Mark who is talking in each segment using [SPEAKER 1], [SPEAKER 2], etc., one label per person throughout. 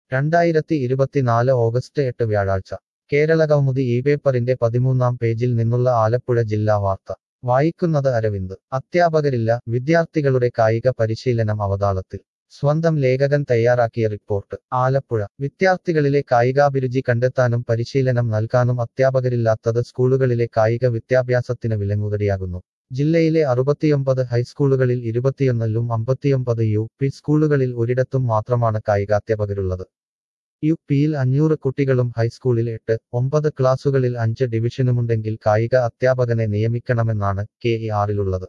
[SPEAKER 1] രണ്ടായിരത്തി ഇരുപത്തിനാല് ഓഗസ്റ്റ് എട്ട് വ്യാഴാഴ്ച കേരള കൗമുദി ഈ പേപ്പറിന്റെ പതിമൂന്നാം പേജിൽ നിന്നുള്ള ആലപ്പുഴ ജില്ലാ വാർത്ത വായിക്കുന്നത് അരവിന്ദ് അധ്യാപകരില്ല വിദ്യാർത്ഥികളുടെ കായിക പരിശീലനം അവതാളത്തിൽ സ്വന്തം ലേഖകൻ തയ്യാറാക്കിയ റിപ്പോർട്ട് ആലപ്പുഴ വിദ്യാർത്ഥികളിലെ കായികാഭിരുചി കണ്ടെത്താനും പരിശീലനം നൽകാനും അധ്യാപകരില്ലാത്തത് സ്കൂളുകളിലെ കായിക വിദ്യാഭ്യാസത്തിന് വിലങ്ങുതടിയാകുന്നു ജില്ലയിലെ അറുപത്തിയൊമ്പത് ഹൈസ്കൂളുകളിൽ ഇരുപത്തിയൊന്നിലും അമ്പത്തിയൊമ്പത് യു പി സ്കൂളുകളിൽ ഒരിടത്തും മാത്രമാണ് കായികാധ്യാപകരുള്ളത് യു പിയിൽ അഞ്ഞൂറ് കുട്ടികളും ഹൈസ്കൂളിൽ എട്ട് ഒമ്പത് ക്ലാസുകളിൽ അഞ്ച് ഡിവിഷനുമുണ്ടെങ്കിൽ കായിക അധ്യാപകനെ നിയമിക്കണമെന്നാണ് കെ ഇ ആറിലുള്ളത്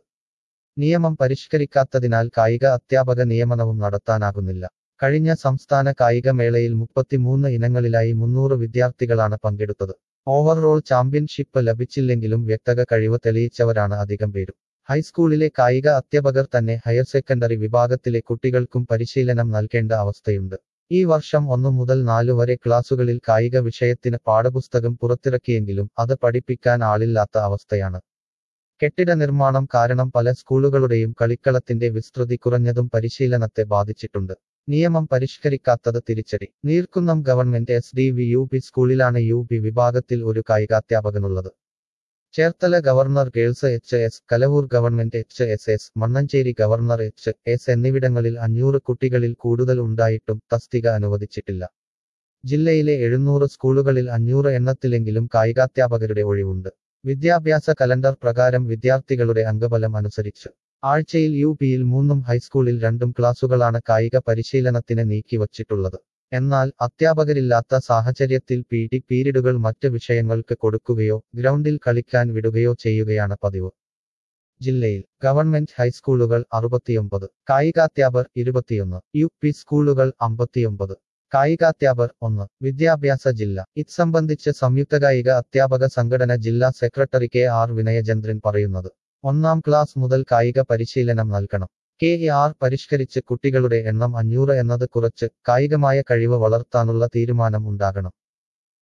[SPEAKER 1] നിയമം പരിഷ്കരിക്കാത്തതിനാൽ കായിക അധ്യാപക നിയമനവും നടത്താനാകുന്നില്ല കഴിഞ്ഞ സംസ്ഥാന കായികമേളയിൽ മുപ്പത്തിമൂന്ന് ഇനങ്ങളിലായി മുന്നൂറ് വിദ്യാർത്ഥികളാണ് പങ്കെടുത്തത് ഓവറോൾ ചാമ്പ്യൻഷിപ്പ് ലഭിച്ചില്ലെങ്കിലും വ്യക്തക കഴിവ് തെളിയിച്ചവരാണ് അധികം പേരും ഹൈസ്കൂളിലെ കായിക അധ്യാപകർ തന്നെ ഹയർ സെക്കൻഡറി വിഭാഗത്തിലെ കുട്ടികൾക്കും പരിശീലനം നൽകേണ്ട അവസ്ഥയുണ്ട് ഈ വർഷം ഒന്നു മുതൽ നാലു വരെ ക്ലാസുകളിൽ കായിക വിഷയത്തിന് പാഠപുസ്തകം പുറത്തിറക്കിയെങ്കിലും അത് പഠിപ്പിക്കാൻ ആളില്ലാത്ത അവസ്ഥയാണ് കെട്ടിട നിർമ്മാണം കാരണം പല സ്കൂളുകളുടെയും കളിക്കളത്തിന്റെ വിസ്തൃതി കുറഞ്ഞതും പരിശീലനത്തെ ബാധിച്ചിട്ടുണ്ട് നിയമം പരിഷ്കരിക്കാത്തത് തിരിച്ചടി Neerkunnam government S D V U P സ്കൂളിലാണ് യു പി വിഭാഗത്തിൽ ഒരു കായികാധ്യാപകനുള്ളത് Cherthala governor girls H S Kalavoor government H S S Mannancheri governor H S എന്നിവിടങ്ങളിൽ അഞ്ഞൂറ് കുട്ടികളിൽ കൂടുതൽ ഉണ്ടായിട്ടും തസ്തിക അനുവദിച്ചിട്ടില്ല ജില്ലയിലെ എഴുന്നൂറ് സ്കൂളുകളിൽ അഞ്ഞൂറ് എണ്ണത്തിലെങ്കിലും കായികാധ്യാപകരുടെ ഒഴിവുണ്ട് വിദ്യാഭ്യാസ കലണ്ടർ പ്രകാരം വിദ്യാർത്ഥികളുടെ അംഗബലം അനുസരിച്ച് ആഴ്ചയിൽ യു പിയിൽ മൂന്നും ഹൈസ്കൂളിൽ രണ്ടും ക്ലാസുകളാണ് കായിക പരിശീലനത്തിന് നീക്കിവച്ചിട്ടുള്ളത് എന്നാൽ അധ്യാപകരില്ലാത്ത സാഹചര്യത്തിൽ പി ടി പീരീഡുകൾ മറ്റ് വിഷയങ്ങൾക്ക് കൊടുക്കുകയോ ഗ്രൗണ്ടിൽ കളിക്കാൻ വിടുകയോ ചെയ്യുകയാണ് പതിവ് ജില്ലയിൽ ഗവൺമെന്റ് ഹൈസ്കൂളുകൾ അറുപത്തിയൊമ്പത് കായികാധ്യാപർ ഇരുപത്തിയൊന്ന് യു പി സ്കൂളുകൾ അമ്പത്തിയൊമ്പത് കായികാധ്യാപർ ഒന്ന് വിദ്യാഭ്യാസ ജില്ല ഇത് സംബന്ധിച്ച് സംയുക്ത കായിക അധ്യാപക സംഘടന ജില്ലാ സെക്രട്ടറി കെ ആർ വിനയചന്ദ്രൻ പറയുന്നത് ഒന്നാം ക്ലാസ് മുതൽ കായിക പരിശീലനം നൽകണം കെ എ ആർ പരിഷ്കരിച്ച് കുട്ടികളുടെ എണ്ണം അഞ്ഞൂറ് എന്നത് കുറച്ച് കായികമായ കഴിവ് വളർത്താനുള്ള തീരുമാനം ഉണ്ടാകണം